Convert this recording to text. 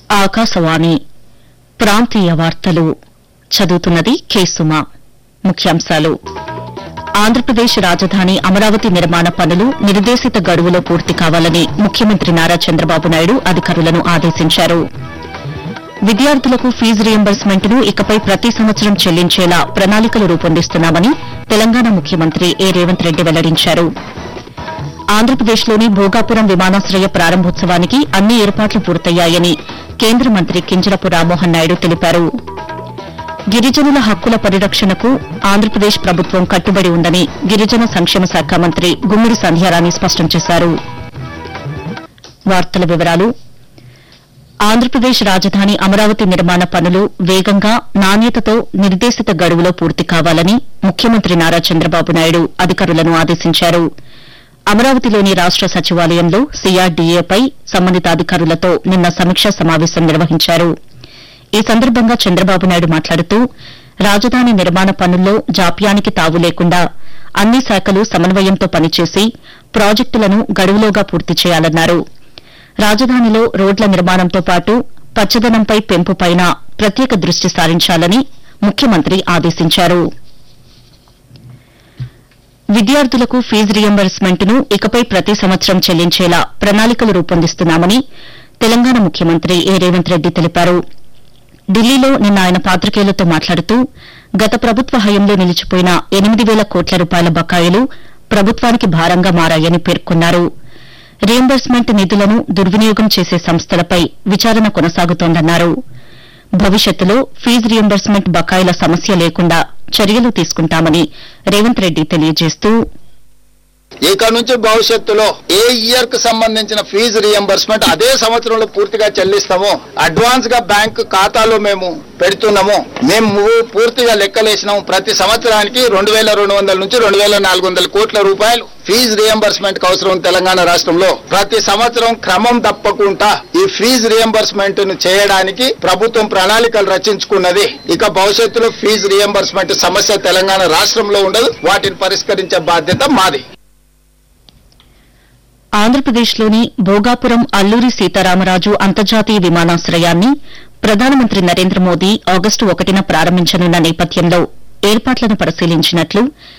ఆకాశవాణి ప్రాంతీయ వార్తలు చదువుతున్నది కె సుమ ముఖ్యాంశాలు ఆంధ్రప్రదేశ్ రాజధాని అమరావతి నిర్మాణ పనులు నిర్దేశిత గడువులో పూర్తి కావాలని ముఖ్యమంత్రి నారా చంద్రబాబు నాయుడు అధికారులను ఆదేశించారు విద్యార్థులకు ఫీజు రియంబర్స్మెంట్ ను ఇకపై ప్రతి సంవత్సరం చెల్లించేలా ప్రణాళికలు రూపొందిస్తున్నామని తెలంగాణ ముఖ్యమంత్రి ఏ రేవంత్ రెడ్డి వెల్లడించారు ఆంధ్రప్రదేశ్లోని భోగాపురం విమానాశ్రయ ప్రారంభోత్సవానికి అన్ని ఏర్పాట్లు పూర్తయ్యాయని కేంద్ర మంత్రి కింజరపు రామ్మోహన్ నాయుడు తెలిపారు గిరిజనుల హక్కుల పరిరక్షణకు ఆంధ్రప్రదేశ్ ప్రభుత్వం కట్టుబడి ఉందని గిరిజన సంక్షేమ శాఖ మంత్రి గుమ్మిడి సంధ్యారాణి స్పష్టం చేశారు వార్తల వివరాలు ఆంధ్రప్రదేశ్ రాజధాని అమరావతి నిర్మాణ పనులు వేగంగా నాణ్యతతో నిర్దేశిత గడువులో పూర్తి కావాలని ముఖ్యమంత్రి నారా చంద్రబాబు నాయుడు అధికారులను ఆదేశించారు అమరావతిలోని రాష్ట సచివాలయంలో సీఆర్డీఏపై సంబంధిత అధికారులతో నిన్న సమీక్షా సమావేశం నిర్వహించారు ఈ సందర్భంగా చంద్రబాబు నాయుడు మాట్లాడుతూ రాజధాని నిర్మాణ పనుల్లో జాప్యానికి తావు లేకుండా అన్ని శాఖలు సమన్వయంతో పనిచేసి ప్రాజెక్టులను గడువులోగా పూర్తి చేయాలన్నారు రాజధానిలో రోడ్ల నిర్మాణంతో పాటు పచ్చదనంపై పెంపుపైన ప్రత్యేక దృష్టి సారించాలని ముఖ్యమంత్రి ఆదేశించారు విద్యార్థులకు ఫీజు రియంబర్స్మెంట్ ను ఇకపై ప్రతి సంవత్సరం చెల్లించేలా ప్రణాళికలు రూపొందిస్తున్నామని తెలంగాణ ముఖ్యమంత్రి ఏ రేవంత్ రెడ్డి తెలిపారు ఢిల్లీలో నిన్న ఆయన పాత్రికేయులతో మాట్లాడుతూ గత ప్రభుత్వ హయంలో నిలిచిపోయిన ఎనిమిది వేల కోట్ల రూపాయల బకాయిలు ప్రభుత్వానికి భారంగా మారాయని పేర్కొన్నారు రియంబర్స్మెంట్ నిధులను దుర్వినియోగం చేసే సంస్థలపై విచారణ కొనసాగుతోందన్నారు భవిష్యత్తులో ఫీజు రియంబర్స్మెంట్ బకాయిల సమస్య లేకుండా చర్యలు తీసుకుంటామని రేవంత్ రెడ్డి తెలియజేస్తూ ఇక నుంచి భవిష్యత్తులో ఏ ఇయర్ కు సంబంధించిన ఫీజు రియంబర్స్మెంట్ అదే సంవత్సరంలో పూర్తిగా చెల్లిస్తాము అడ్వాన్స్ గా బ్యాంక్ ఖాతాలో మేము పెడుతున్నాము మేము పూర్తిగా లెక్కలేసినాము ప్రతి సంవత్సరానికి రెండు వేల రెండు వందల నుంచి రెండు వేల నాలుగు వందల కోట్ల రూపాయలు ఫీజు రియంబర్స్మెంట్ కు అవసరం తెలంగాణ రాష్ట్రంలో ప్రతి సంవత్సరం క్రమం తప్పకుండా ఈ ఫీజు రియంబర్స్మెంట్ ను చేయడానికి ప్రభుత్వం ప్రణాళికలు రచించుకున్నది ఇక భవిష్యత్తులో ఫీజు రియంబర్స్మెంట్ సమస్య తెలంగాణ రాష్ట్రంలో ఉండదు వాటిని పరిష్కరించే బాధ్యత మాది ఆంధ్రప్రదేశ్లోని భోగాపురం అల్లూరి సీతారామరాజు అంతర్జాతీయ విమానాశ్రయాన్ని ప్రధానమంత్రి నరేంద్ర మోదీ ఆగస్టు ఒకటిన ప్రారంభించనున్న నేపథ్యంలో ఏర్పాట్లను పరిశీలించినట్లు